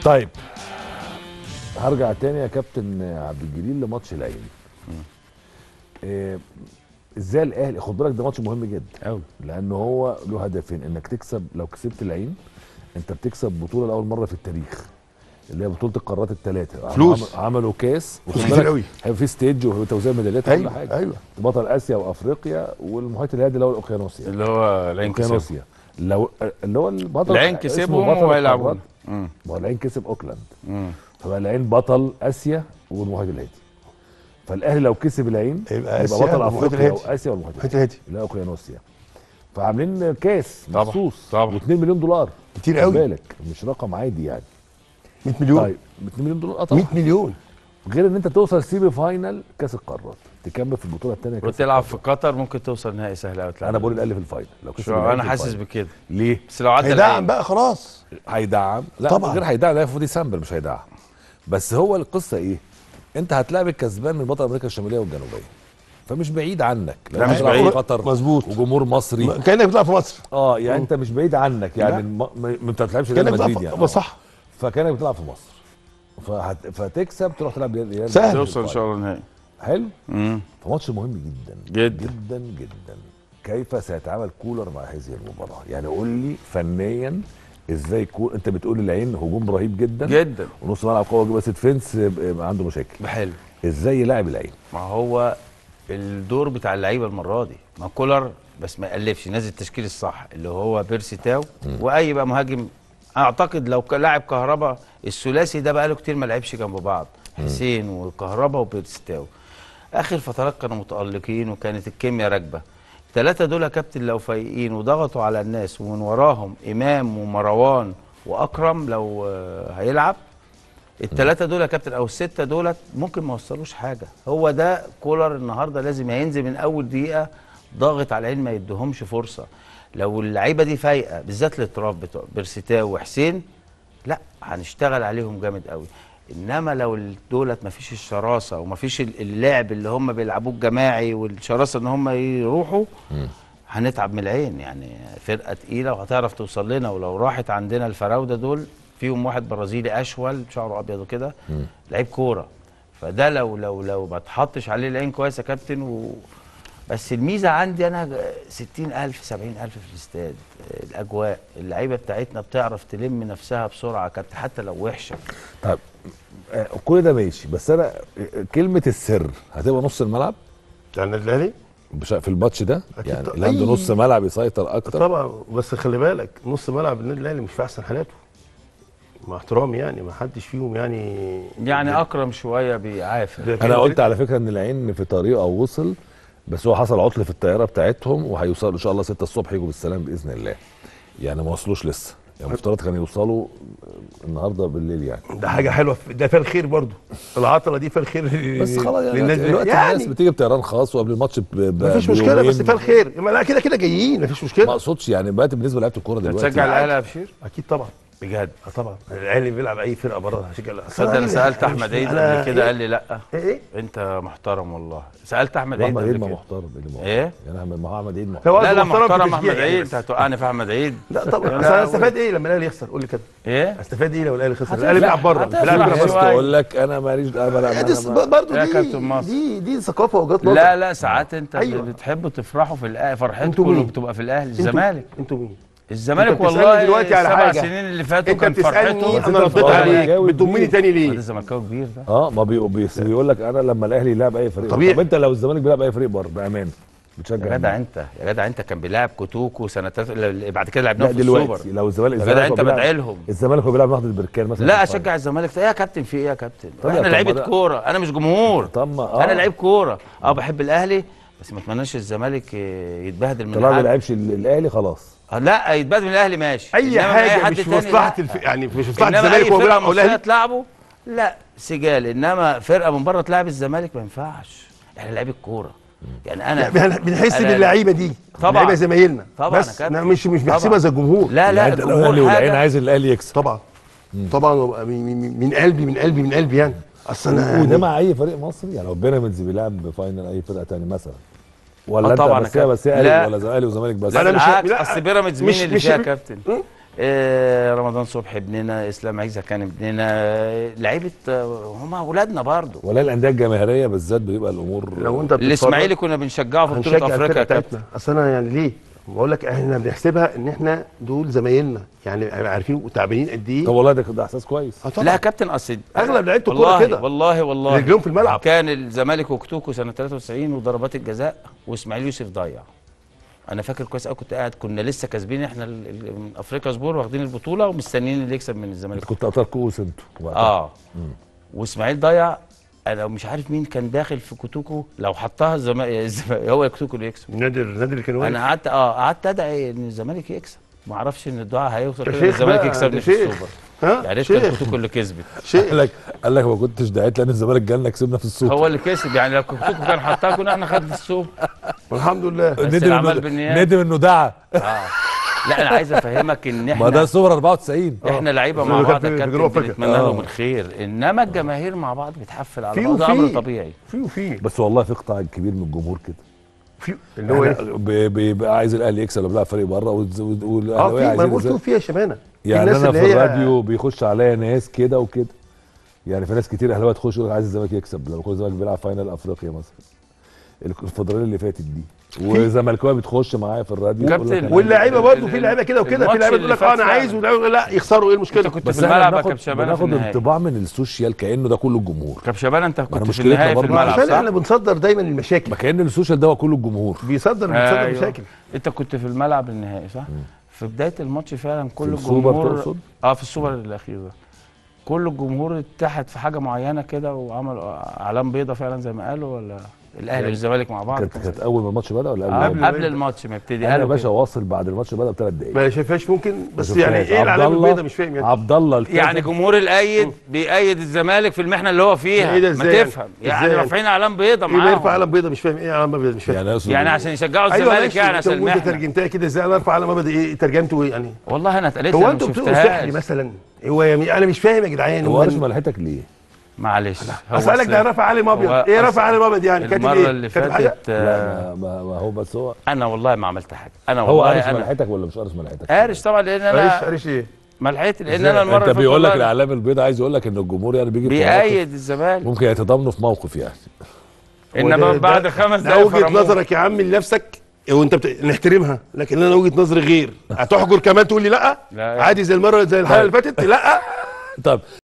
طيب هرجع تاني يا كابتن عبد الجليل لماتش العين إيه ازاي الاهلي خد بالك ده ماتش مهم جدا قوي لان هو له هدفين انك تكسب لو كسبت العين انت بتكسب بطوله لاول مره في التاريخ اللي هي بطوله القارات الثلاثه فلوس. عملوا كاس وخد كتير بالك قوي. هيبقى في ستيج وتوزيع ميداليات وكل ايوه حاجه ايوه بطل اسيا وافريقيا والمحيط الهادي اللي هو الاوقيانوسيا اللي هو العين كسب اوقيانوسيا لو اللي هو البطل العين اسمه كسبهم بطل وهيلعبون القارات. مم. ما هو العين كسب اوكلاند مم. فبقى العين بطل اسيا والمحيط الهادي فالاهلي لو كسب العين يبقى يبقى آسيا بطل والمحيط افريقيا الهادي. واسيا والمحيط المحيط الهادي الهادي اللي هي اوقيانوسيا فعاملين كاس طبعا، مخصوص طبعا. و2 مليون دولار كتير خد قوي بالك مش رقم عادي يعني 100 مليون طيب 2 مليون دولار اه طبعا 100 مليون غير ان انت توصل سيمي فاينال كاس القارات تكمل في البطوله الثانيه كاس وتلعب في قطر ممكن توصل نهائي سهل قوي انا بقول الاهلي في الفاينل لو كسب شو الأهلي انا في حاسس الفاينل. بكده ليه؟ بس لو عدى هيدعم العين بقى خلاص هيدعم لا طبعاً. غير هيدعم لا في ديسمبر مش هيدعم بس هو القصه ايه؟ انت هتلاعب الكسبان من بطل امريكا الشماليه والجنوبيه فمش بعيد عنك لا، لو مش بتلعب بعيد. في قطر مظبوط. وجمهور مصري كانك بتلعب في مصر اه يعني انت مش بعيد عنك يعني لا. الم- ما ما انت ما بتلعبش كانك ريال بتلعب مدريد في يعني صح فكانك بتلعب في مصر فهت... فتكسب تروح تلعب ريال ريال سهل. مدريد توصل ان شاء الله نهائي حلو مم. فماتش مهم جدا جدا. جدا جدا كيف سيتعامل كولر مع هذه المباراه يعني قول لي فنيا ازاي كول انت بتقول العين هجوم رهيب جدا جدا ونص ملعب قوي بس ديفنس يبقى عنده مشاكل حلو ازاي يلاعب العين ما هو الدور بتاع اللعيبه المره دي ما كولر بس ما يالفش نازل التشكيل الصح اللي هو بيرسي تاو واي بقى مهاجم اعتقد لو ك- لاعب كهربا الثلاثي ده بقى له كتير ما لعبش جنب بعض حسين وكهربا وبيرسي تاو اخر فترات كانوا متالقين وكانت الكيمياء راكبه الثلاثه دول يا كابتن لو فايقين وضغطوا على الناس ومن وراهم امام ومروان واكرم لو آه، هيلعب الثلاثه دول يا كابتن او السته دولت ممكن ما يوصلوش حاجه هو ده كولر النهارده لازم هينزل من اول دقيقه ضاغط على العين ما يديهمش فرصه لو اللعيبه دي فايقه بالذات الاطراف بتوع بيرسيتاو وحسين لا هنشتغل عليهم جامد قوي انما لو ال- دولت ما فيش الشراسه وما فيش ال- اللعب اللي هم بيلعبوه الجماعي والشراسه ان هم يروحوا هنتعب من العين يعني فرقه تقيله وهتعرف توصل لنا ولو راحت عندنا الفراوده دول فيهم واحد برازيلي اشول شعره ابيض وكده لعيب كوره فده لو لو لو ما اتحطش عليه العين كويس يا كابتن و بس الميزه عندي انا 60000 70000 في الاستاد الاجواء اللعيبه بتاعتنا بتعرف تلم نفسها بسرعه كابتن حتى لو وحشه طيب آه، كل ده ماشي بس انا آه، كلمه السر هتبقى نص الملعب بتاع النادي الاهلي مش في الماتش ده أكيد يعني طبعاً. اللي عنده أي. نص ملعب يسيطر اكتر طبعا بس خلي بالك نص ملعب النادي الاهلي مش في احسن حالاته مع احترامي يعني ما حدش فيهم يعني يعني اكرم شويه بيعافر انا قلت على فكره ان العين في طريقه وصل بس هو حصل عطل في الطياره بتاعتهم وهيوصلوا ان شاء الله 6 الصبح يجوا بالسلام باذن الله يعني ما وصلوش لسه يعني المفترض كانوا يوصلوا النهارده بالليل يعني ده حاجه حلوه في- ده فيها الخير برضو العطله دي فيها الخير بس خلاص يعني للناس دلوقتي يعني الناس بتيجي بطيران خاص وقبل الماتش ب- ب- مفيش مشكله بس بيومين. فيها الخير ما لا كده كده جايين مفيش ما مشكله اقصدش يعني دلوقتي بالنسبه لعيبه الكوره دلوقتي هتشجع الاهلي يا بشير اكيد طبعا بجد اه طبعا الاهلي بيلعب اي فرقه بره هشجع الأهلي. تصدق انا أنا سالت مش- احمد عيد أنا- قبل كده إيه؟ قال لي لا ايه ايه انت محترم والله سالت احمد عيد احمد قبل عيد ما كده محترم إيه اللي محترم؟ ايه يعني أحمد- ما هو احمد عيد هو محترم لا لا محترم في محترم التشجيع احمد يعني عيد بس. انت هتوقعني في احمد عيد لا طبعا لا، بس انا قول. استفاد ايه لما الاهلي يخسر قول لي كده ايه استفاد ايه لو الاهلي خسر هتفرح- الاهلي بيلعب بره هتفرح بيلعب في بره ناس شوية. تقول لك انا ماليش انا لا انا دي برضه يا دي كابتن مصر. دي دي ثقافه وجهات نظر لا لا ساعات انت أيوة. بتحبوا تفرحوا في الاهلي انتوا فرحتكم مين؟ بتبقى في الاهلي انتوا- الزمالك انتوا مين؟ الزمالك انت بتسألني والله دلوقتي على السبع حاجة. سنين اللي فاتوا انت كان بتسالني فرحته انا رديت زملكاوي عليك بتضمني كبير. تاني ده ليه؟ الزملكاوي كبير ده اه ما بي- بي- بيقول لك انا لما الاهلي يلعب اي فريق طبيعي. طب انت لو الزمالك بيلعب اي فريق بره بامان بتشجع يا جدع مين؟ انت يا جدع انت كان بيلعب كوتوكو سنه تلاتة- اللي بعد كده لا لعبناهم في السوبر دلوقتي لو الزمالك يا الزمالك جدع هو انت بيلعب- بدعي لهم الزمالك هو بيلعب نهضه البركان مثلا لا في الفاينل. اشجع الزمالك ايه يا كابتن في ايه يا كابتن طب يا احنا طب لعيبه ما ده- كوره انا مش جمهور طب ما اه انا لعيب كوره اه بحب الاهلي بس ما اتمناش الزمالك اه، يتبهدل من طالما ما حد بيلعبش ال- الاهلي خلاص اه، لا يتبهدل من الاهلي ماشي اي إنما من حاجه حد مش في تاني مصلحه لا. الف... يعني مش في مصلحه انما الزمالك اي وهو فرقه بيلعب او مصريه الاهلي تلعبه لا سجال انما فرقه من بره تلعب الزمالك ما ينفعش احنا لعيبه كوره يعني انا بن- بنحس أنا- باللعيبه دي طبعاً. اللعيبه زمايلنا طبعاً بس يا كابتن. أنا مش مش طبعاً. بحسبها زي الجمهور لا لا يعني انت الاهلي الجمهور والعين حاجه عايز الاهلي يكسب طبعا طبعا وبقى من, من, من قلبي من قلبي من قلبي يعني اصل انا وده يعني مع اي فريق مصري يعني لو بيراميدز بيلعب فاينل اي فرقه تاني مثلا ولا آه انت طبعاً بس يا هي كابتن. بس هي اهلي لا. ولا اهلي وزمالك بس لا أنا مش- بالعكس لا، اصل بيراميدز مش- مين اللي مش- فيها يا كابتن آه رمضان صبحي ابننا اسلام عيسى كان ابننا آه، لعيبه آه، هم اولادنا برضو ولا الانديه الجماهيريه بالذات بيبقى الامور لو انت بتتفرج الاسماعيلي كنا بنشجعه في بطوله هنشجع افريقيا الفرقه يا كابتن بتاعتنا اصل انا يعني ليه؟ بقول لك احنا بنحسبها ان احنا دول زمايلنا يعني عارفين وتعبانين قد ايه طب والله ده ده احساس كويس آه طبعاً. لا يا كابتن اصل اغلب لعيبه الكوره والله كده والله والله رجلهم في الملعب. كان الزمالك وكتوكو سنه 93 وضربات الجزاء واسماعيل يوسف ضيع انا فاكر كويس قوي كنت قاعد كنا لسه كاسبين احنا ال- ال- من افريقيا سبور واخدين البطوله ومستنيين اللي يكسب من انت الزمالك كنت ابطال كؤوس انتوا وقتها. اه واسماعيل ضيع انا مش عارف مين كان داخل في كوتوكو لو حطها الزمالك هو كوتوكو اللي يكسب نادر نادر اللي كان واقف انا قعدت اه قعدت ادعي ان الزمالك يكسب ما اعرفش ان الدعاء هيوصل يا كده شيخ الزمالك بقى، يكسبني ده في شيخ. السوبر ها يعني كان شيخ كوتوكو اللي كسبت قال شيخ لك قال لك ما كنتش دعيت لان الزمالك جالنا كسبنا في السوق هو اللي كسب يعني لو كوتوكو كان حطها كنا احنا خدنا السوبر والحمد لله بس ندم العمل إنه- بالنيابة. ندم انه دعا اه لا انا عايز افهمك ان ما ده احنا السوبر 94 احنا لعيبه بس مع اللي كان بعض في يا جنوب كابتن أفريقيا. بنتمنى آه. لهم الخير انما الجماهير مع بعض بتحفل على في بعض وفي. امر طبيعي في وفي بس والله في قطاع كبير من الجمهور كده في اللي هو ايه ب- بيبقى عايز الاهلي يكسب لو بيلعب فريق بره والز- اه في والاهلاويه ما عايزين بقول يكسبوا. فيها شمانه في يعني الناس انا اللي في هي- الراديو بيخش عليا ناس كده وكده يعني في ناس كتير اهلاويه تخش يقول لك عايز الزمالك يكسب لما يكون الزمالك بيلعب فاينل افريقيا مثلا الفضليه اللي فاتت دي وزملكاويه بتخش معايا في الراديو يقول لك كابتن، أنا- واللعيبه ال- برضه ال- في لعيبه كده وكده في الماتش لعيبه اللي تقول لك اه انا فات عايز فعلا. واللعيبة لا يخسروا ايه انت المشكله كنت بس في احنا الملعب يا بناخد كابتن شبانه في بناخد النهائي انطباع من السوشيال كانه ده كله الجمهور كابتن شبانه انت كنت في مشكلتنا النهائي في برضه الملعب عشان احنا صح؟ بنصدر دايما المشاكل ما كان السوشيال ده هو كله الجمهور بيصدر بيصدر أيوة. مشاكل انت كنت في الملعب النهائي صح؟ في بدايه الماتش فعلا كل في السوبر الجمهور تقصد؟ اه في السوبر الاخير ده كل الجمهور اتحد في حاجه معينه كده وعمل اعلام بيضه فعلا زي ما قالوا ولا الاهلي والزمالك مع بعض كانت كانت اول ما الماتش بدا ولا قبل آه، قبل قبل الماتش ما يبتدي انا يا قالوا باشا كده. واصل بعد الماتش بدا بثلاث دقايق ما شايفهاش ممكن بس ما يعني شفتهاش. ايه عبد العلامه الله- البيضاء مش فاهم يعني عبد الله الكاتب يعني جمهور الايد بيأيد الزمالك في المحنه اللي هو فيها ايه ده ما ازاي يعني؟ تفهم ازاي يعني يعني؟ رافعين اعلام بيضه ايه بيرفع معاهم علم بيضاء مش فاهم ايه علامه بيضاء مش فاهم يعني أقصد يعني عشان يشجعوا ايوه الزمالك ماشي يعني عشان طب وانت المحنه ترجمتها كده ازاي انا ارفع علامه بيضاء ايه ترجمته ايه يعني والله انا اتقالت لي هو انا انتوا ما بتقولوا سحري شفتهاش مثلا هو يعني انا مش فاهم يا جدعان هو هو قرش ملحتك ليه؟ معلش هو اسالك ده أصل رافع علم ابيض هو ايه أصل رافع علم ابيض يعني كاتب المره ايه اللي كاتب حاجه فاتت آه، لا ما, ما هو بس هو انا والله ما عملت حاجه انا هو والله قرش انا ملحتك ولا مش قرش ملحتك؟ قارش طبعا لان قريش انا قريش ايه ملحقت لان إزاي؟ انا المره انت اللي فاتت بيقول لك والله الاعلام البيضاء عايز يقول لك ان الجمهور يعني بيجي في مواقف بيأيد الزمالك ممكن يتضامنوا في موقف يعني انما وده- بعد ده- خمس ده دقايق وجهه فرموه. نظرك يا عم لنفسك وانت بت... نحترمها لكن انا وجهه نظري غير هتحجر كمان تقول لي لا لا. عادي زي المره زي الحلقه اللي فاتت لا طب